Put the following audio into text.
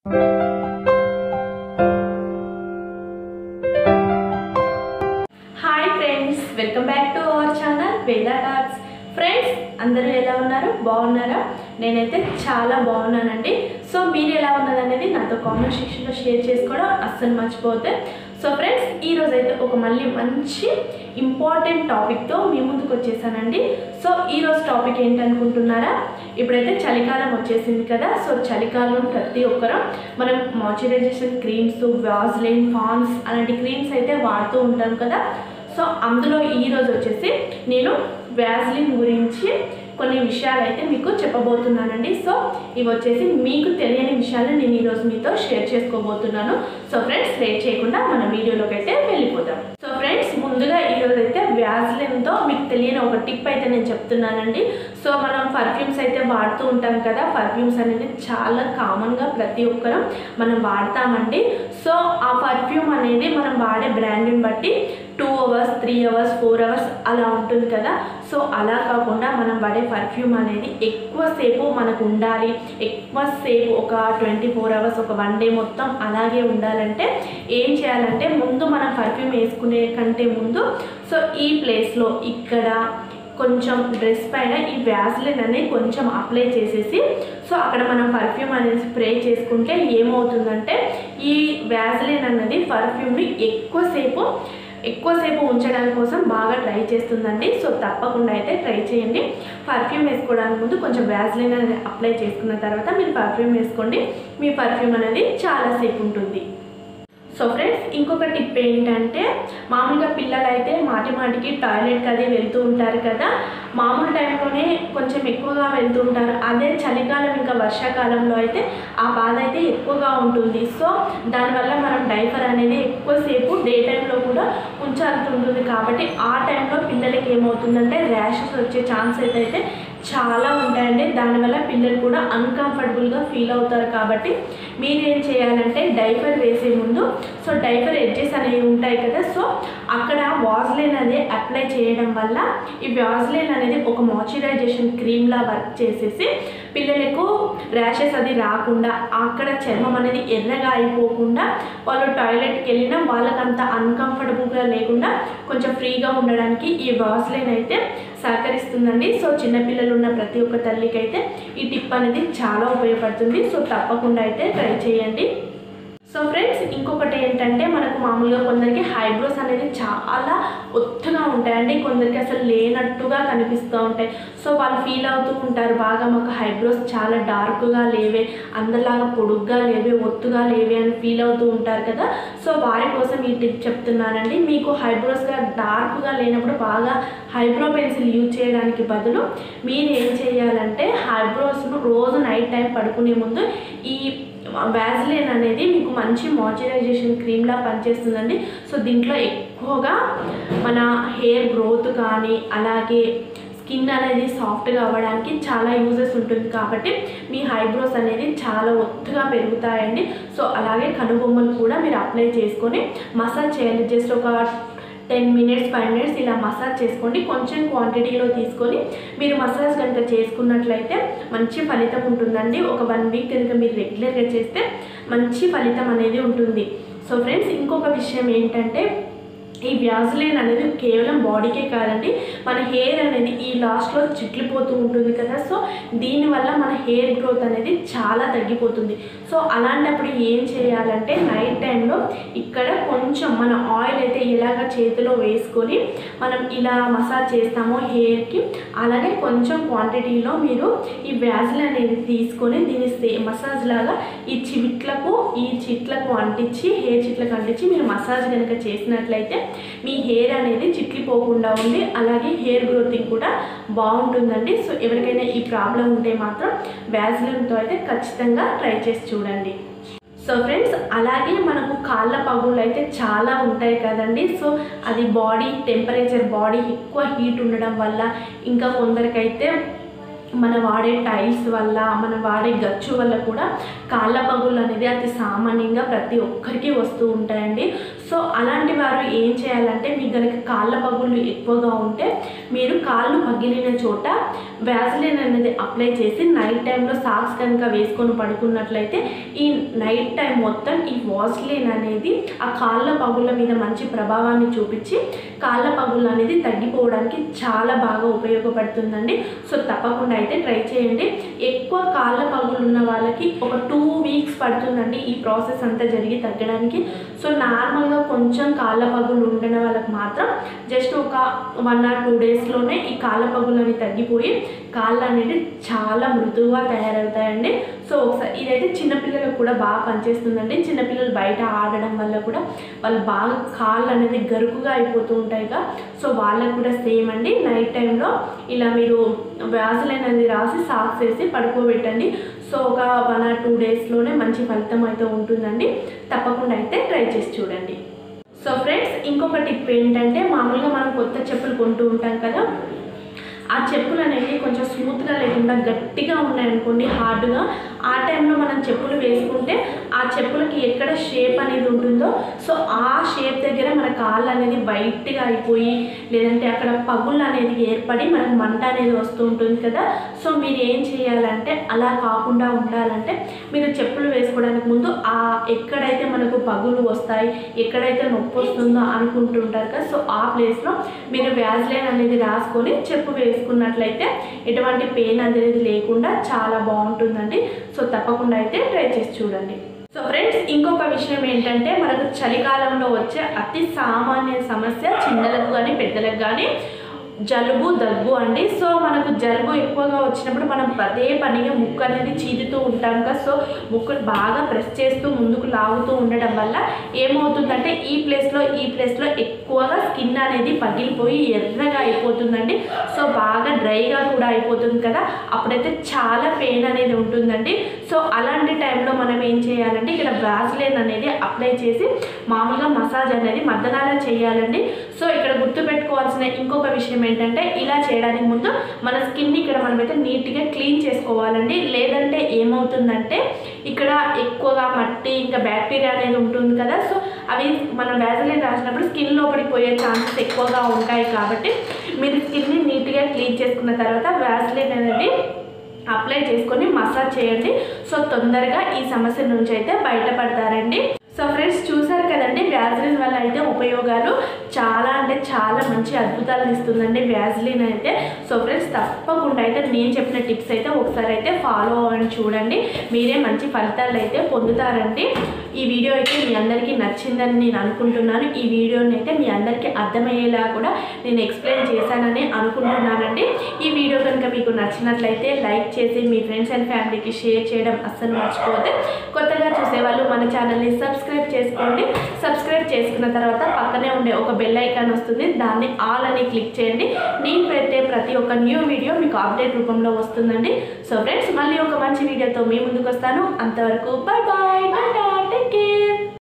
hi friends welcome back to our channel Veda talks friends అందరూ ఎలా ఉన్నారు బాగున్నారా నేనైతే చాలా బాగున్నానండి సో మీరు ఎలా ఉన్నదనేది నాతో కామెంట్ సెక్షన్లో షేర్ చేసుకోవడం అస్సలు మర్చిపోతే సో ఫ్రెండ్స్ ఈరోజు అయితే ఒక మళ్ళీ మంచి ఇంపార్టెంట్ టాపిక్తో మీ ముందుకు వచ్చేసానండి సో ఈరోజు టాపిక్ ఏంటనుకుంటున్నారా ఇప్పుడైతే చలికాలం వచ్చేసింది కదా సో చలికాలం ప్రతి ఒక్కరం మనం మాయిశ్చరైజేషన్ క్రీమ్స్ వాజ్లైన్ ఫాన్స్ అలాంటి క్రీమ్స్ అయితే వాడుతూ ఉంటాం కదా సో అందులో ఈరోజు వచ్చేసి నేను వ్యాజ్లిన్ గురించి కొన్ని విషయాలు అయితే మీకు చెప్పబోతున్నానండి సో ఇవి వచ్చేసి మీకు తెలియని విషయాలు నేను ఈరోజు మీతో షేర్ చేసుకోబోతున్నాను సో ఫ్రెండ్స్ లేట్ చేయకుండా మన వీడియోలోకి అయితే వెళ్ళిపోతాం సో ఫ్రెండ్స్ ముందుగా ఈరోజు అయితే వ్యాజ్లిన్తో మీకు తెలియని ఒక టిప్ అయితే నేను చెప్తున్నానండి సో మనం పర్ఫ్యూమ్స్ అయితే వాడుతూ ఉంటాం కదా పర్ఫ్యూమ్స్ అనేది చాలా కామన్గా ప్రతి ఒక్కరం మనం వాడతామండి సో ఆ పర్ఫ్యూమ్ అనేది మనం వాడే బ్రాండ్ని బట్టి two hours three hours four hours అలా ఉంటుంది కదా సో అలా కాకుండా మనం వాడే పర్ఫ్యూమ్ అనేది ఎక్కువసేపు మనకు ఉండాలి ఎక్కువసేపు ఒక ట్వంటీ ఫోర్ అవర్స్ ఒక వన్ డే మొత్తం అలాగే ఉండాలంటే ఏం చేయాలంటే ముందు మనం పర్ఫ్యూమ్ వేసుకునే కంటే ముందు సో ఈ ప్లేస్లో ఇక్కడ కొంచెం డ్రెస్ పైన ఈ వ్యాస్లిన్ అనేది కొంచెం అప్లై చేసేసి సో అక్కడ మనం పర్ఫ్యూమ్ అనేది స్ప్రే చేసుకుంటే ఏమవుతుందంటే ఈ వ్యాస్లిన్ అన్నది పర్ఫ్యూమ్ని ఎక్కువసేపు ఎక్కువసేపు ఉంచడానికి కోసం బాగా ట్రై చేస్తుందండి సో తప్పకుండా అయితే ట్రై చేయండి పర్ఫ్యూమ్ వేసుకోవడానికి ముందు కొంచెం వ్యాజ్లిన్ అనేది అప్లై చేసుకున్న తర్వాత మీరు పర్ఫ్యూమ్ వేసుకోండి మీ పర్ఫ్యూమ్ అనేది చాలాసేపు ఉంటుంది సో ఫ్రెండ్స్ ఇంకొక టిప్ ఏంటంటే మామూలుగా పిల్లలు అయితే మాటి మాటికి టాయిలెట్కి అది వెళ్తూ ఉంటారు కదా మామూలు టైంలోనే కొంచెం ఎక్కువగా వెళ్తూ ఉంటారు అదే చలికాలం ఇంకా వర్షాకాలంలో అయితే ఆ బాధ అయితే ఎక్కువగా ఉంటుంది సో దానివల్ల మనం డైపర్ అనేది ఎక్కువసేపు డే టైంలో కూడా ఉంచాల్సి ఉంటుంది కాబట్టి ఆ టైంలో పిల్లలకి ఏమవుతుందంటే ర్యాషెస్ వచ్చే ఛాన్స్ అయితే చాలా ఉంటాయండి దానివల్ల పిల్లలు కూడా అన్కంఫర్టబుల్గా ఫీల్ అవుతారు కాబట్టి మీరు ఏం చేయాలంటే డైపర్ వేసే ముందు సో డైపర్ ఎడ్జెస్ అనేవి ఉంటాయి కదా సో అక్కడ వాజ్లైన్ అనేది అప్లై చేయడం వల్ల ఈ వాజ్లైన్ అనేది ఒక మాయిశ్చరైజేషన్ క్రీమ్లా వర్క్ చేసేసి పిల్లలకు ర్యాషెస్ అది రాకుండా అక్కడ చర్మం అనేది ఎర్రగా అయిపోకుండా వాళ్ళు టాయిలెట్కి వెళ్ళినా వాళ్ళకంత అన్కంఫర్టబుల్గా లేకుండా కొంచెం ఫ్రీగా ఉండడానికి ఈ వాజ్లైన్ అయితే సహకరిస్తుందండి సో చిన్నపిల్లలు ఉన్న ప్రతి ఒక్క తల్లికి అయితే ఈ టిప్ అనేది చాలా ఉపయోగపడుతుంది సో తప్పకుండా అయితే ట్రై చేయండి సో ఫ్రెండ్స్ ఇంకొకటి ఏంటంటే మనకు మామూలుగా కొందరికి హైబ్రోస్ అనేది చాలా ఒత్తుగా ఉంటాయండి కొందరికి అసలు లేనట్టుగా కనిపిస్తూ ఉంటాయి సో వాళ్ళు ఫీల్ అవుతూ ఉంటారు బాగా మాకు హైబ్రోస్ చాలా డార్క్గా లేవే అందరిలాగా పొడుగ్గా లేవే ఒత్తుగా లేవే అని ఫీల్ అవుతూ ఉంటారు కదా సో వారి కోసం ఈ టిప్ చెప్తున్నానండి మీకు హైబ్రోస్గా డార్క్గా లేనప్పుడు బాగా హైబ్రో పెన్సిల్ యూజ్ చేయడానికి బదులు మీరు ఏం చేయాలంటే హైబ్రోస్ను రోజు నైట్ టైం పడుకునే ముందు ఈ వ్యాజ్లిన్ అనేది మీకు మంచి మాయిశ్చరైజేషన్ క్రీమ్లా పనిచేస్తుందండి సో దీంట్లో ఎక్కువగా మన హెయిర్ గ్రోత్ కానీ అలాగే స్కిన్ అనేది సాఫ్ట్గా అవ్వడానికి చాలా యూజెస్ ఉంటుంది కాబట్టి మీ హైబ్రోస్ అనేది చాలా ఒత్తుగా పెరుగుతాయండి సో అలాగే కనుబొమ్మలు కూడా మీరు అప్లై చేసుకొని మసాజ్ చేయాలి జస్ట్ ఒక టెన్ మినిట్స్ ఫైవ్ మినిట్స్ ఇలా మసాజ్ చేసుకోండి కొంచెం క్వాంటిటీలో తీసుకొని మీరు మసాజ్ కనుక చేసుకున్నట్లయితే మంచి ఫలితం ఉంటుందండి ఒక వన్ వీక్ కనుక మీరు రెగ్యులర్గా చేస్తే మంచి ఫలితం అనేది ఉంటుంది సో ఫ్రెండ్స్ ఇంకొక విషయం ఏంటంటే ఈ వ్యాజ్లైన్ అనేది కేవలం బాడీకే కాదండి మన హెయిర్ అనేది ఈ లాస్ట్లో చిట్లిపోతూ ఉంటుంది కదా సో దీనివల్ల మన హెయిర్ గ్రోత్ అనేది చాలా తగ్గిపోతుంది సో అలాంటప్పుడు ఏం చేయాలంటే నైట్ టైంలో ఇక్కడ కొంచెం మన ఆయిల్ అయితే ఇలాగ చేతిలో వేసుకొని మనం ఇలా మసాజ్ చేస్తామో హెయిర్కి అలాగే కొంచెం క్వాంటిటీలో మీరు ఈ వ్యాజ్లైన్ అనేది తీసుకొని దీన్ని సే మసాజ్ లాగా ఈ చిట్లకు ఈ చిట్లకు అంటించి హెయిర్ చిట్లకు అంటించి మీరు మసాజ్ కనుక చేసినట్లయితే మీ హెయిర్ అనేది చిట్లిపోకుండా ఉండి అలాగే హెయిర్ గ్రోతింగ్ కూడా బాగుంటుందండి సో ఎవరికైనా ఈ ప్రాబ్లం ఉంటే మాత్రం వ్యాజ్లిన్తో అయితే ఖచ్చితంగా ట్రై చేసి చూడండి సో ఫ్రెండ్స్ అలాగే మనకు కాళ్ళ పగుళ్ళు అయితే చాలా ఉంటాయి కదండి సో అది బాడీ టెంపరేచర్ బాడీ ఎక్కువ హీట్ ఉండడం వల్ల ఇంకా కొందరికైతే మన వాడే టైల్స్ వల్ల మన వాడే గచ్చు వల్ల కూడా కాళ్ళ పగుళ్ళు అనేది అతి సామాన్యంగా ప్రతి ఒక్కరికి వస్తూ ఉంటాయండి సో అలాంటి వారు ఏం చేయాలంటే మీకు కనుక కాళ్ళ పగుళ్ళు ఎక్కువగా ఉంటే మీరు కాళ్ళు పగిలిన చోట వ్యాజిలిన్ అనేది అప్లై చేసి నైట్ టైంలో సాక్స్ కనుక వేసుకొని పడుకున్నట్లయితే ఈ నైట్ టైం మొత్తం ఈ వాస్లిన్ అనేది ఆ కాళ్ళ పగుళ్ళ మీద మంచి ప్రభావాన్ని చూపించి కాళ్ళ పగుళ్ళు అనేది తగ్గిపోవడానికి చాలా బాగా ఉపయోగపడుతుందండి సో తప్పకుండా అయితే ట్రై చేయండి ఎక్కువ కాళ్ళ పగులు ఉన్న వాళ్ళకి ఒక టూ వీక్స్ పడుతుందండి ఈ ప్రాసెస్ అంతా జరిగి తగ్గడానికి సో నార్మల్గా కొంచెం కాళ్ళ పగులు ఉండిన వాళ్ళకి మాత్రం జస్ట్ ఒక వన్ ఆర్ టూ డేస్లోనే ఈ కాళ్ళ పగులు అనేవి తగ్గిపోయి కాళ్ళు అనేది చాలా మృదువుగా తయారవుతాయండి సో ఒకసారి ఇదైతే చిన్నపిల్లలకు కూడా బాగా పనిచేస్తుందండి చిన్నపిల్లలు బయట ఆడడం వల్ల కూడా వాళ్ళు బాగా కాళ్ళు అనేది గరుకుగా అయిపోతూ ఉంటాయిగా సో వాళ్ళకు కూడా సేమ్ అండి నైట్ టైంలో ఇలా మీరు వ్యాజలైన్ అనేది రాసి సాక్స్ వేసి పడుకోబెట్టండి సో ఒక వన్ ఆర్ టూ డేస్లోనే మంచి ఫలితం అయితే ఉంటుందండి తప్పకుండా అయితే ట్రై చేసి చూడండి సో ఫ్రెండ్స్ ఇంకొక టిప్ ఏంటంటే మామూలుగా మనం కొత్త చెప్పులు కొంటూ ఉంటాం కదా ఆ చెప్పులు అనేవి కొంచెం స్మూత్గా లేకుండా గట్టిగా ఉన్నాయనుకోండి హార్డ్గా ఆ టైంలో మనం చెప్పులు వేసుకుంటే ఆ చెప్పులకి ఎక్కడ షేప్ అనేది ఉంటుందో సో ఆ షేప్ దగ్గర మన కాళ్ళు అనేది వైట్గా అయిపోయి లేదంటే అక్కడ పగుళ్ళు అనేది ఏర్పడి మనకు మంట అనేది వస్తూ ఉంటుంది కదా సో మీరు ఏం చేయాలంటే అలా కాకుండా ఉండాలంటే మీరు చెప్పులు వేసుకోవడానికి ముందు ఆ ఎక్కడైతే మనకు పగులు వస్తాయి ఎక్కడైతే నొప్పి వస్తుందో అనుకుంటుంటారు కదా సో ఆ ప్లేస్లో మీరు వ్యాజ్లైన్ అనేది రాసుకొని చెప్పు వేసుకున్నట్లయితే ఎటువంటి పెయిన్ అనేది లేకుండా చాలా బాగుంటుందండి సో తప్పకుండా అయితే ట్రై చేసి చూడండి సో ఫ్రెండ్స్ ఇంకొక విషయం ఏంటంటే మనకు చలికాలంలో వచ్చే అతి సామాన్య సమస్య చిన్నలకు కానీ పెద్దలకు కానీ జలుబు దగ్గు అండి సో మనకు జలుబు ఎక్కువగా వచ్చినప్పుడు మనం పదే పనిగా ముక్కు అనేది చీదుతూ ఉంటాం కదా సో ముక్కును బాగా ప్రెస్ చేస్తూ ముందుకు లాగుతూ ఉండడం వల్ల ఏమవుతుందంటే ఈ ప్లేస్లో ఈ ప్లేస్లో ఎక్కువగా స్కిన్ అనేది పగిలిపోయి ఎర్రగా అయిపోతుందండి సో బాగా డ్రైగా కూడా అయిపోతుంది కదా అప్పుడైతే చాలా పెయిన్ అనేది ఉంటుందండి సో అలాంటి టైంలో మనం ఏం చేయాలంటే ఇక్కడ బ్రాస్లైన్ అనేది అప్లై చేసి మామూలుగా మసాజ్ అనేది మద్దనాలా చేయాలండి సో ఇక్కడ గుర్తుపెట్టుకోవాల్సిన ఇంకొక విషయం ఏంటంటే ఇలా చేయడానికి ముందు మన స్కిన్ ఇక్కడ మనమైతే నీట్గా క్లీన్ చేసుకోవాలండి లేదంటే ఏమవుతుందంటే ఇక్కడ ఎక్కువగా మట్టి ఇంకా బ్యాక్టీరియా అనేది ఉంటుంది కదా సో అవి మనం వ్యాజిలిన్ రాసినప్పుడు స్కిన్ లోపలికి పోయే ఛాన్సెస్ ఎక్కువగా ఉంటాయి కాబట్టి మీరు స్కిన్ని నీట్గా క్లీన్ చేసుకున్న తర్వాత వ్యాజిలిన్ అనేది అప్లై చేసుకొని మసాజ్ చేయండి సో తొందరగా ఈ సమస్య నుంచి అయితే బయటపడతారండి సో ఫ్రెండ్స్ చూసారు కదండి వ్యాజిలిన్ వల్ల అయితే ఉపయోగాలు చాలా అంటే చాలా మంచి అద్భుతాలను ఇస్తుందండి వ్యాజిలిన్ అయితే సో ఫ్రెండ్స్ తప్పకుండా అయితే నేను చెప్పిన టిప్స్ అయితే ఒకసారి అయితే ఫాలో అవ్వండి చూడండి మీరే మంచి ఫలితాలు అయితే పొందుతారండి ఈ వీడియో అయితే మీ అందరికీ నచ్చిందని నేను అనుకుంటున్నాను ఈ వీడియోని అయితే మీ అందరికీ అర్థమయ్యేలా కూడా నేను ఎక్స్ప్లెయిన్ చేశానని అనుకుంటున్నానండి ఈ వీడియో కనుక మీకు నచ్చినట్లయితే లైక్ చేసి మీ ఫ్రెండ్స్ అండ్ ఫ్యామిలీకి షేర్ చేయడం అస్సలు మర్చిపోతే కొత్తగా చూసేవాళ్ళు మన ఛానల్ని సబ్స్క్రైబ్ చేసుకోండి సబ్స్క్రైబ్ చేసుకున్న తర్వాత పక్కనే ఉండే ఒక బెల్ ఐకాన్ వస్తుంది దాన్ని ఆల్ అని క్లిక్ చేయండి నేను పెట్టే ప్రతి ఒక్క న్యూ వీడియో మీకు అప్డేట్ రూపంలో వస్తుందండి సో ఫ్రెండ్స్ మళ్ళీ ఒక మంచి వీడియోతో మీ ముందుకు వస్తాను అంతవరకు బాయ్ బాయ్ టాటా